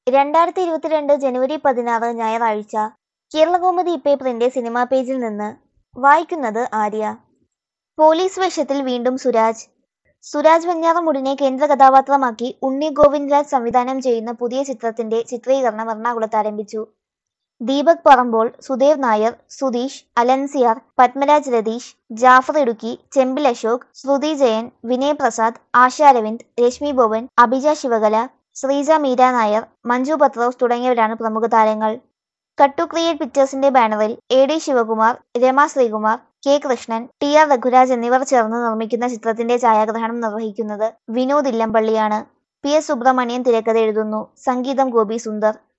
രണ്ടായിരത്തി ഇരുപത്തിരണ്ട് ജനുവരി പതിനാറ് ഞായറാഴ്ച കേരളകൗമുദി ഇപ്പേപ്പറിന്റെ സിനിമാ പേജിൽ നിന്ന് വായിക്കുന്നത് ആര്യ പോലീസ് വേഷത്തിൽ വീണ്ടും സുരാജ് സുരാജ് വെഞ്ഞാറമൂടിനെ കേന്ദ്ര കഥാപാത്രമാക്കി ഉണ്ണി ഗോവിന്ദ് രാജ് സംവിധാനം ചെയ്യുന്ന പുതിയ ചിത്രത്തിന്റെ ചിത്രീകരണം എറണാകുളത്ത് ആരംഭിച്ചു ദീപക് പറമ്പോൾ സുദേവ് നായർ സുധീഷ് അലൻസിയാർ പത്മരാജ് രതീഷ് ജാഫർ ഇടുക്കി ചെമ്പിൽ അശോക് ശ്രുതി ജയൻ വിനയ് പ്രസാദ് ആശ അരവിന്ദ് രശ്മി ഭുവൻ അഭിജ ശിവകല ശ്രീജ മീര നായർ മഞ്ജു പത്രോസ് തുടങ്ങിയവരാണ് പ്രമുഖ താരങ്ങൾ കട്ടു ക്രിയേറ്റ് പിക്ചേഴ്സിന്റെ ബാനറിൽ A D Sivakumar Rama Sreekumar K Krishnan T R Raghuraj എന്നിവർ ചേർന്ന് നിർമ്മിക്കുന്ന ചിത്രത്തിന്റെ ഛായാഗ്രഹണം നിർവഹിക്കുന്നത് വിനോദ് ഇല്ലമ്പള്ളിയാണ് പി എസ് സുബ്രഹ്മണ്യൻ തിരക്കഥ എഴുതുന്നു സംഗീതം ഗോപി സുന്ദർ